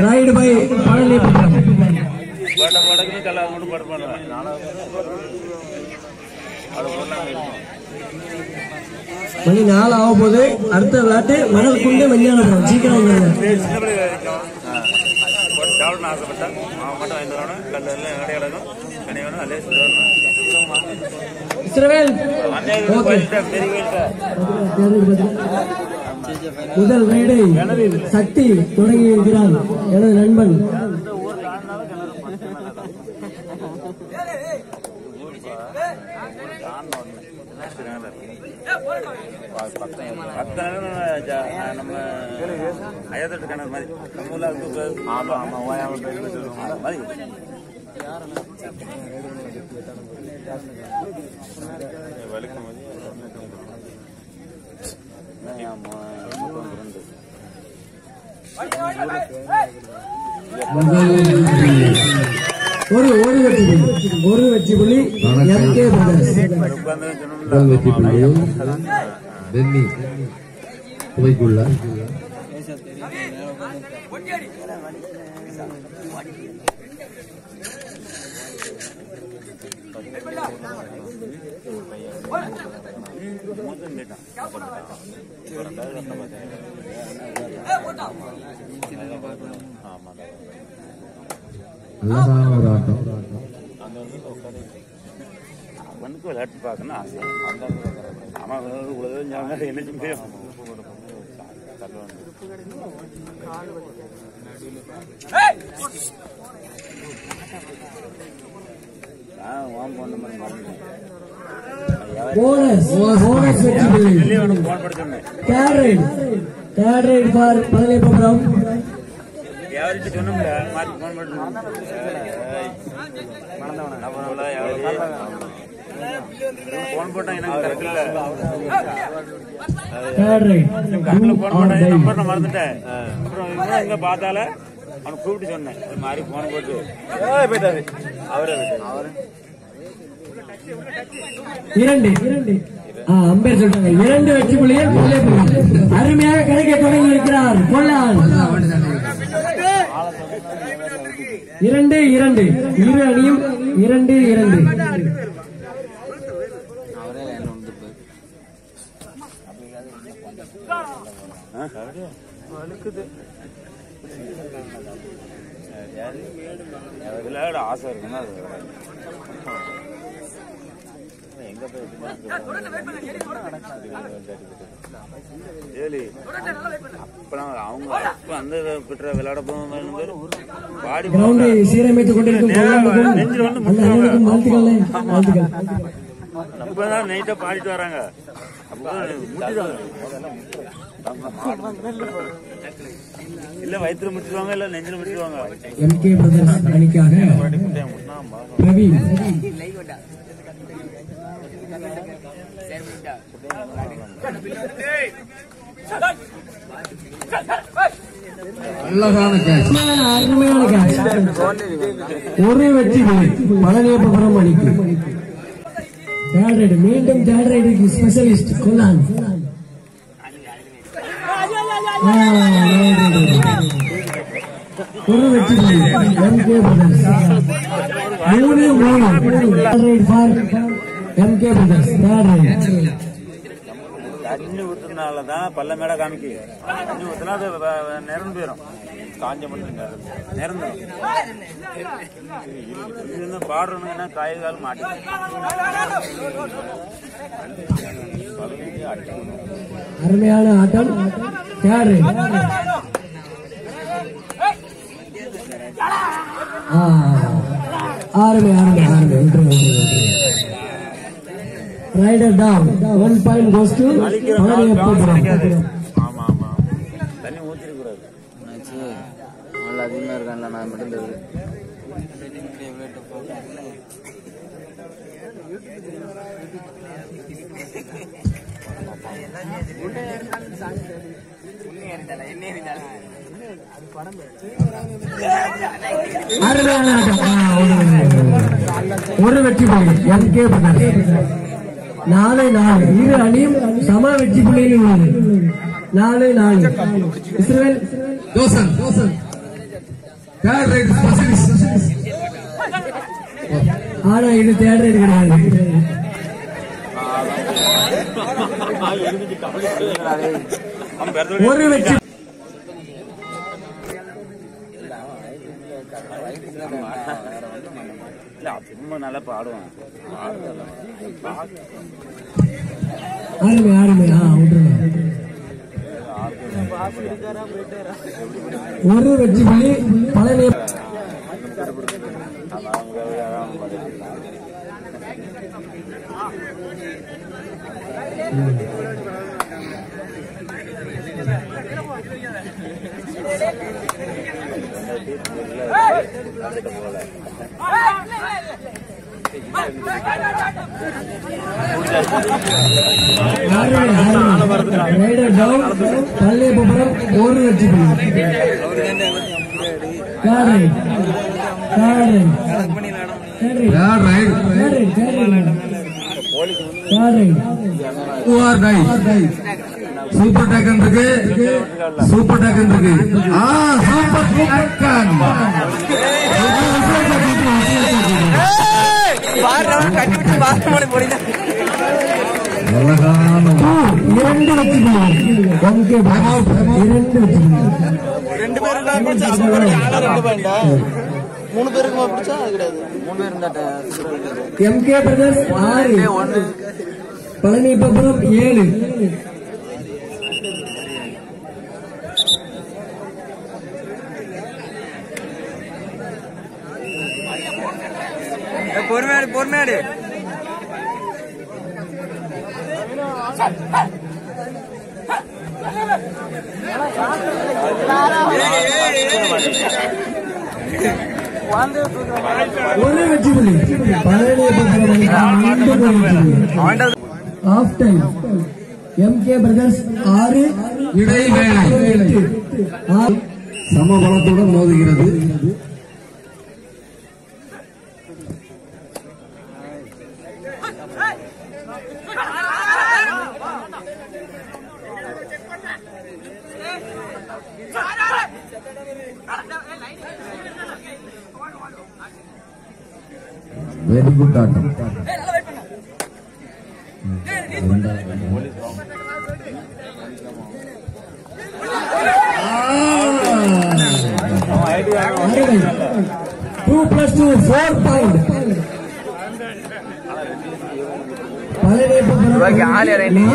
Ride by பழனிபுரம் போட்ட போட்டதுக்கு கல்ல கொண்டு போட்டு பண்ணுவேன் அது போடலாம் மணி நாலு ஆக போகுது அடுத்த விளையாட்டு மணல் குண்டு விஞ்ஞானபுரம் சீக்கிரம் வந்துருங்க சின்ன பிள்ளை இருக்கும் போட்டு சாப்பிடணும் ஆசைப்பட்டேன் அவன் மட்டும் வாங்கி தரணும் கல் எல்லாம் கடை கிடக்கும் கனி வேணும் அதே சொல்லணும் இஸ்ரவேல் அன்னைக்கு ஓகே போயிட்டேன் பெரிய போயிட்டேன் முதல் ரைடை சக்தி தொடங்கி இருக்கிறார் எனது நண்பன் பத்து நேரம் ஜா- நம்ம அயத்தட்டு கிணறு மாதிரி நம்ம ஊர்ல அது ஆமா ஆமா ஓயாம மாதிரி வலிக்கும் ஒரு ஒரு வெற்றி புள்ளி ஒரு வெற்றி புள்ளி எம் கே பிரதர்ஸ் உட்கார்ந்து முதல் வெற்றி புள்ளி சொன்னோம்ல பென்னி துவைக்குள்ள மூத்தம் போயிட்டான் ரெண்டாவது கஷ்டம் பார்த்தேன் ஆமா நல்லதான ஒரு ஆட்டம் அவனுக்கு விளையாட்டு பார்க்கணும் ஆசை அந்த அவன் உலக ஞாபகம் என்ன செய்யும் போனஸ் போனஸ் வெற்றி புள்ளி போன் படிச்சோன்னே third raid third raid for Palanipuram யாருக்கு சொன்னோம்ல மாற்றி போன் போன் போட்டா எனக்கு கரெக்ட் இல்ல தேர்ட் ரைட் கண்ணில் போன் போட்டா நம்பர் நான் மறந்துட்டேன் அப்புறம் இவன் எங்க பார்த்தால அவனை கூப்பிட்டு சொன்னேன் இது மாதிரி போன் போட்டு போயிட்டாரு அவரே அவரு இரண்டு இரண்டு ஆ, அம்பேர் சொல்றாங்க இரண்டு வெற்றி புள்ளிகள் கொள்ளை புள்ளி அருமையாக கிடைக்க தொடங்கி இருக்கிறார் கொள்ளான் இரண்டு இரண்டு இரு அணியும் இரண்டு இரண்டு விளையாட ஆசை இருக்குன்னா அது எங்க போய் ஏலி அப்பெல்லாம் அவங்க அப்ப அந்த பெற்ற விளையாட போகும்போது பாடி கிரவுண்டை சீரமைத்துக் கொண்டிருக்கும் கொள்ளானுக்கும் நெஞ்சில் வந்து அந்த அணிகளுக்கும் வாழ்த்துக்கள் வாழ்த்துக்கள் அப்பதான் நைட்டா பாடிட்டு வராங்க அப்பதான் முட்டிடுவாங்க இல்ல வயிற்றுல முட்டிடுவாங்க இல்ல நெஞ்சில முட்டிடுவாங்க எம் கே பிரதர்ஸ் அணிக்காக பிரவீன் நல்லதான கேட்ச் அருமையான catch. ஒரு வெற்றி புள்ளி பழனியப்பபுரம் அணிக்கு தேர்ட் ரைடு மீண்டும் தேர்ட் ரைடுக்கு ஸ்பெஷலிஸ்ட் கொல்லான் ஆ, right, right, right. ஒரு வெற்றி புள்ளி எம் கே பிரதர்ஸ் மூணு மூணு third raid for M K brothers third raid தண்ணி ஊத்துறதுனாலதான் பல்ல மேட காமிக்கு தண்ணி ஊத்துனா அது வ- வ- நிறந்து போயிடும் காஞ்ச மட்டும் நிறந்துடும் இது என்ன பாடுறோம்னா காய் கால் மாட்டி அருமையான ஆட்டம் தேர்ட் ரைட் ஆ, அருமை அருமை அருமை விட்டுருங்க, விட்டுருங்க, விட்டுருங்க. Raider down one point goes to Palaniappapuram ஆமா ஆமா தண்ணி ஊத்திட கூடாது நல்லா அதிகமா இருக்கான்ல நான் மட்டும் தெரியுது அருமையான ஆட்டம் ஆ, ஒரு- ஒரு வெற்றி புள்ளி எம் கே நாலு நாலு இரு அணியும் சம வெற்றி புள்ளியில் உள்ளது நாலு நாலு இஸ்ரேல் தோசன் தோசன் தேர்ட் ரைட் ஸ்பெஷலிஸ்ட் ஆனா இது தேர்ட் ரைட் கிடையாது அவன் பிறந்தோடனே ஒரு வெற்றி இல்ல அவன் சும்மா நல்லா பாடுவான் ஆடுமே ஆடுமே ஆ விட்டுருங்க ஒரு வெற்றி புள்ளி பழனி ரைடர் டவுன் பள்ளியப்புறம் ஒரு வெற்றி புள்ளி third raid third raid third raid third raid third raid third raid do or die super tackle இருக்கு சூப்பர் டேக்கன் இருக்கு ஆ சூப்பர் டேக்கன் அழகான இரண்டு வெற்றி புள்ளி ஓகே இரண்டு வெற்றி புள்ளி ரெண்டு பேரும் பிடிச்சா மூணு பேருக்கு பிடிச்சா அது கிடையாது மூணு பேர் இருந்தாட்ட எம்கே பிரதர்ஸ் ஆறு ஒன்னு பழனிப்பபுரம் ஏழு பொறுமையாடு பொறுமையாடு ஒரு வெற்றி புள்ளி பழனிப்பபுரம் அணிக்கு மீண்டும் ஒரு வெற்றி புள்ளி ஆஃப் டைம் எம்கே பிரதர்ஸ் ஆறு இடைவேளை எட்டு ஆறு சமபலத்துடன் மோதுகிறது வெரி குட் ஆட்டம் two plus two four point இவாக்கு ஆள் இறங்கிட்டீங்க,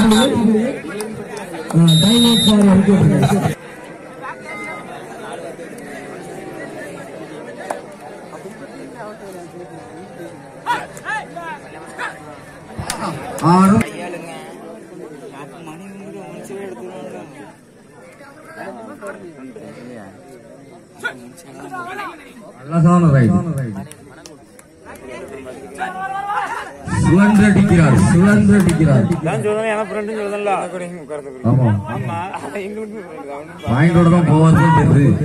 ஆறு அழகான ரைடு சுழன்றடிக்கிறார் சுழன்றடிக்கிறார் நான் சொல்றேன் என் ஃப்ரெண்டு சொல்றேன்ல ஆமா ஆமா எங்களுக்கு அவனும் பாயிண்டோட தான் போவார்கள் தெரியுது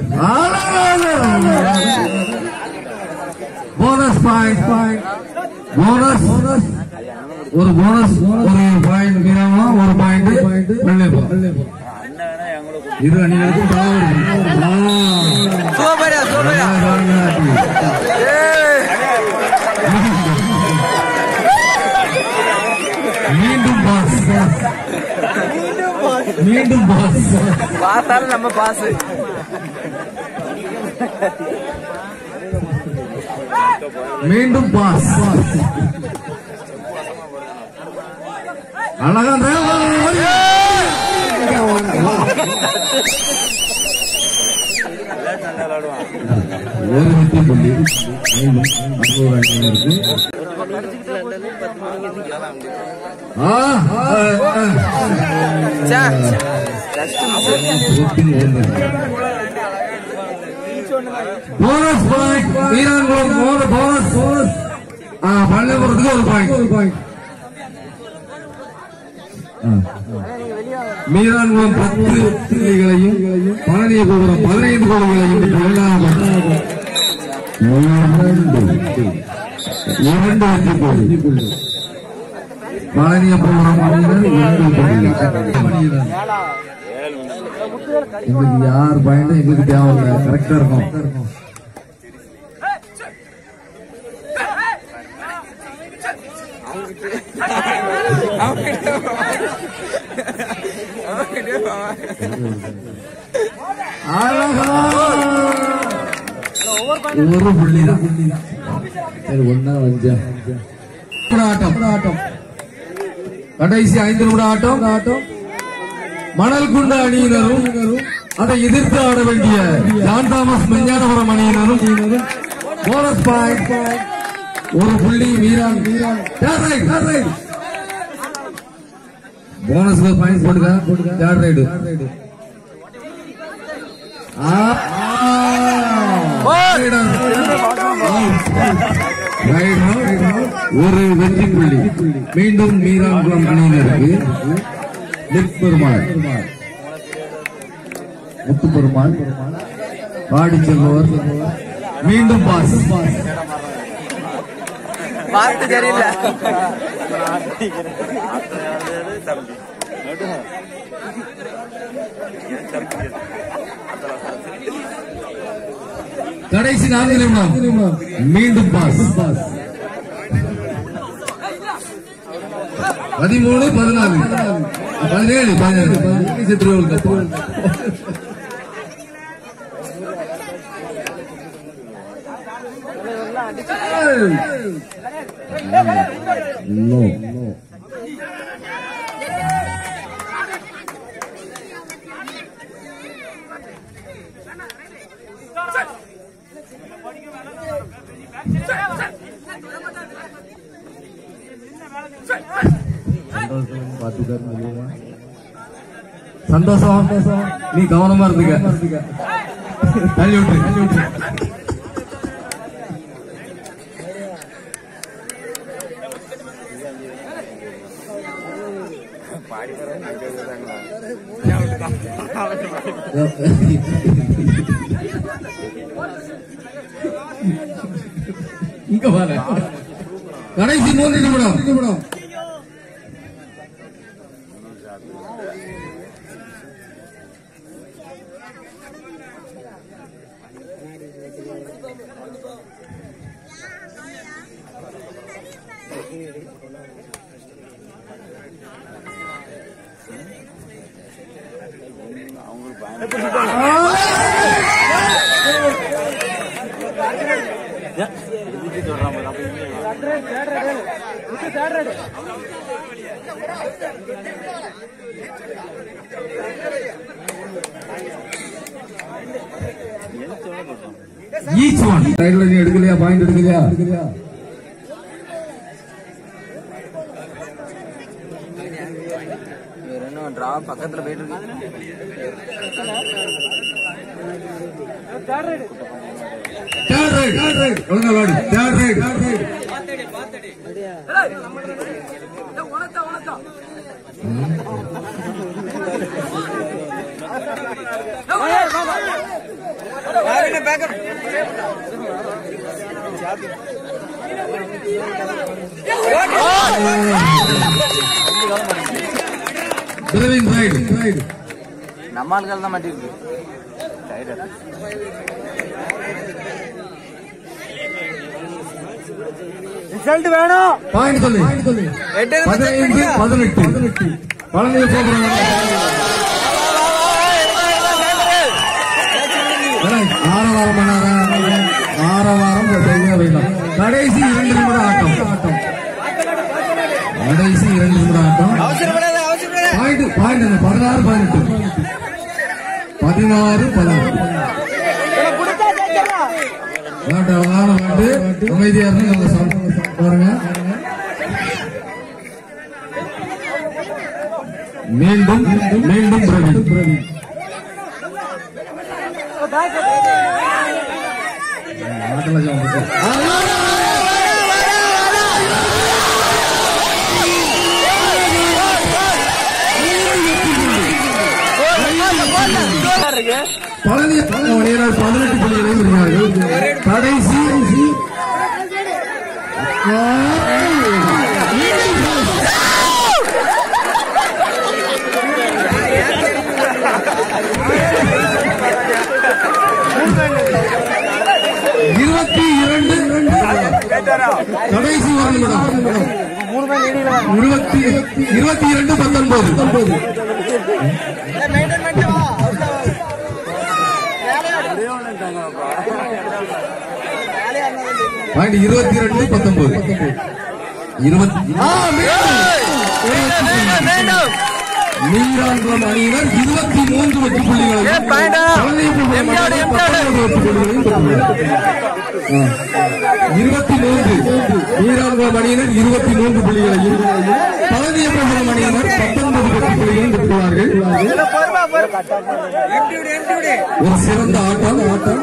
போனஸ் பாயிண்ட் பாயிண்ட் போனஸ் ஒரு போனஸ் ஒரு பாயிண்ட் மீறாம ஒரு பாயிண்ட் வெள்ளை போ அண்ணன் வேணா எங்களுக்கு இரு அணிகளுக்கும் தவறு சூப்பரா சூப்பரா மீண்டும் பாஸ் மீண்டும் பாஸ் பார்த்தாலும் நம்ம பாஸ் மீண்டும் பாஸ் அழகா நல்லா விளையாடுவான் ஒரு வெற்றி புள்ளி மேலும் அங்கே ஒரு அணியினருக்கு ஆ, ஆ, ஆ. சூட்டிங் ஓடுது. போனஸ் பாயிண்ட் வீராங்குளம் போன போனஸ் போனஸ் ஆ பள்ளிபுரத்துக்கு ஒரு பாயிண்ட் ஒரு பாயிண்ட் மீரான்குளம் பத்து புள்ளிகளையும் பழனிய கோபுரம் பதினைந்து கோடிகளையும் பெற்று இரண்டாவது இரண்டு இரண்டு வெற்றி புள்ளி பழனியப்பபுரம் அணியினர் இரண்டு புள்ளி அணியினர் எங்களுக்கு யார் பயனும் எங்களுக்கு தேவையில்லை கரெக்டா இருக்கும் அழகா. ஒரு புள்ளி தான் சரி ஒன்னா வஞ்சா ஆட்டம் ஆட்டம் கடைசி ஐந்து நிமிட ஆட்டம் ஆட்டம் மணல் குண்ட அணியினரும் அதை எதிர்த்து ஆட வேண்டிய ஜான் தாமஸ் மெஞ்ஞானபுரம் அணியினரும் போனஸ் பாயிண்ட் ஒரு புள்ளி மீரான் மீரான் போனஸ் பாயிண்ட் போடுங்க தேர்ட் ரைடு ஒரு வெற்றி புள்ளி மீண்டும் மீரான்குளம் அணியினருக்கு முப்பெருமாள் முத்து பெருமாள் பாடி செல்பவர் மீண்டும் பாஸ் பார்த்து சரியில்லை கடைசி நான்கு நிமிடம் மீண்டும் பாஸ் பதிமூணு பதினாலு பதினேழு பதினேழு பதினேழு சித்திரவர்கள் No. No. சந்தோஷம் சந்தோஷம் நீ கவனமா இருந்துக்க தள்ளி விட்டு தள்ளி விட்டு இங்க பாரு கடைசி மூன்று நிமிடம் நிமிடம் ஈச் ஒன் சைடுல நீ எடுக்கலையா பாயிண்ட் எடுக்கலையா எடுக்கலையா இன்னும் டிரா பக்கத்துல போயிட்டு இருக்கு தேர்ட் ரைட் தேர்ட் ரைட் ஒழுங்கா வாடி third raid third raid driving raid raid நம்ம ஆளுகள் தான் மாட்டிருக்கு ரிசல்ட் வேணும் பாயிண்ட் சொல்லு பதினைந்து பதினெட்டு பழனி போகிறோம் ஆரவாரம் பண்ணாரா ஆரவாரம் சரியா வைக்கலாம் கடைசி இரண்டு நிமிட ஆட்டம் ஆட்டம் கடைசி இரண்டு நிமிட ஆட்டம் அவசரப்படாத அவசரப்படாத பாயிண்ட் பாயிண்ட் பதினாறு பதினெட்டு பதினாறு பதினெட்டு விளையாட்டு அழகான விளையாட்டு அமைதியா இருந்து நம்ம சாப்பிட்டு பாருங்க மீண்டும் மீண்டும் பிரவீன் பிரவீன் ஆட்டல ஜாம் இருக்கு பழனி வணிகர்கள் பதினெட்டு புள்ளிகளை பெறுகிறார்கள் கடைசி இருபத்தி இரண்டு கடைசி ஒரு நிமிடம் இருபத்தி இருபத்தி இரண்டு பத்தொன்பது பாயிண்ட் இருபத்தி ரெண்டு பத்தொன்பது இருபத்தி ஆ, மீண்டும். நீராங்குளம் அணியினர் இருபத்தி மூன்று வெற்றி புள்ளிகளையும் பழனியப்பன் அணியினர் பத்தொன்பது வெற்றி புள்ளிகளையும் பெற்றுள்ளனர். ஆ. இருபத்தி மூன்று நீராங்குளம் அணியினர் இருபத்தி மூன்று புள்ளிகளையும் பழனியப்பன் அணியினர் பத்தொன்பது வெற்றி புள்ளிகளையும் பெற்றுள்ளார்கள் ஒரு சிறந்த ஆட்டம் ஆட்டம்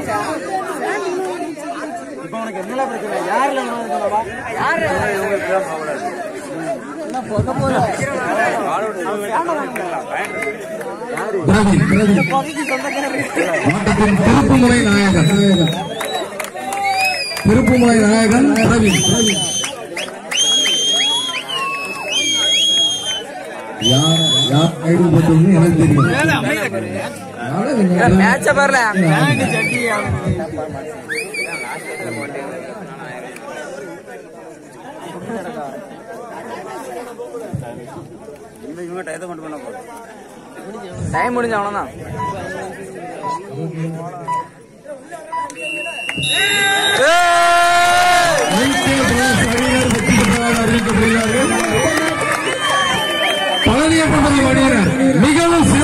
திரவின், திரவின். ஆட்டத்தின் திருப்புமுனை நாயகன் திருப்புமுனை நாயகன் பிரவீன் யார் யார் கைது போட்டதுன்னு எனக்கு தெரியும் யாரை நீங்க- மேட்ச பாருல இந்த இவங்க டயத்தை கொண்டு பண்ண போதும் டைம் முடிஞ்ச அவ்வளவுதான் எல்கே பிரதேஷ் அணியினர் வெற்றி பெற்றதாக அறிவிக்கப்படுகிறார்கள் பழனியப்பன் அணியினர் மிகவும் சிறந்த